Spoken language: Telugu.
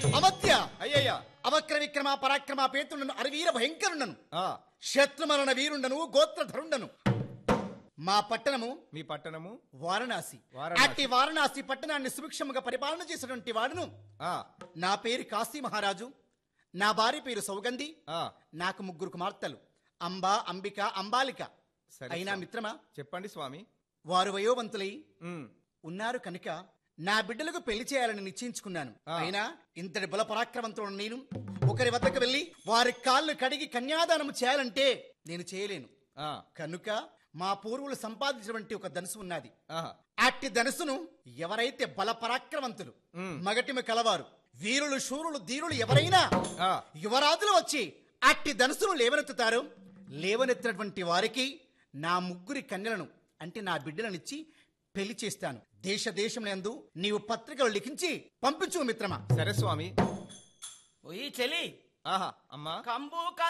అమత్య అయ్యయ్యా అవక్ర విక్రమ పరాక్రమ పేతుండను అరవీర భయంకరుండను ఆ, శత్రుమరణ వీరుండను గోత్రధరుండను మా పట్టణము మీ పట్టణము వారణాసి వారణాసి. అట్టి వారణాసి పట్టణాన్ని సుభిక్షముగా పరిపాలన చేసినటువంటి వాడును ఆ, నా పేరు కాశీ మహారాజు నా భార్య పేరు సౌగంధి ఆ, నాకు ముగ్గురు కుమార్తెలు అంబా అంబిక అంబాలిక సరే అయినా స్వామి. మిత్రమా చెప్పండి స్వామి వారు వయోవంతులై ఉమ్, ఉన్నారు కనుక నా బిడ్డలకు పెళ్లి చేయాలని నిశ్చయించుకున్నాను ఆ. అయినా ఇంతటి బల పరాక్రమంతో నేను ఒకరి వద్దకు వెళ్ళి వారి కాళ్ళు కడిగి కన్యాదానం చేయాలంటే నేను చేయలేను ఆ, కనుక మా పూర్వులు సంపాదించినటువంటి ఒక ధనుసు ఉన్నది ఆహా, అట్టి ధనుసును ఎవరైతే బల పరాక్రమంతులు ఉమ్, మగటిమి కలవారు వీరులు శూరులు ధీరులు ఎవరైనా ఆ, యువరాజులు వచ్చి అట్టి ధనుసును లేవనెత్తుతారు లేవనెత్తినటువంటి వారికి నా ముగ్గురి కన్యలను అంటే నా బిడ్డలనిచ్చి పెళ్లి చేస్తాను దేశ దేశంలో నీవు పత్రికలు లిఖించి పంపించు మిత్రమా సరే స్వామి ఓయ్ చెలి ఆహా అమ్మా కంబు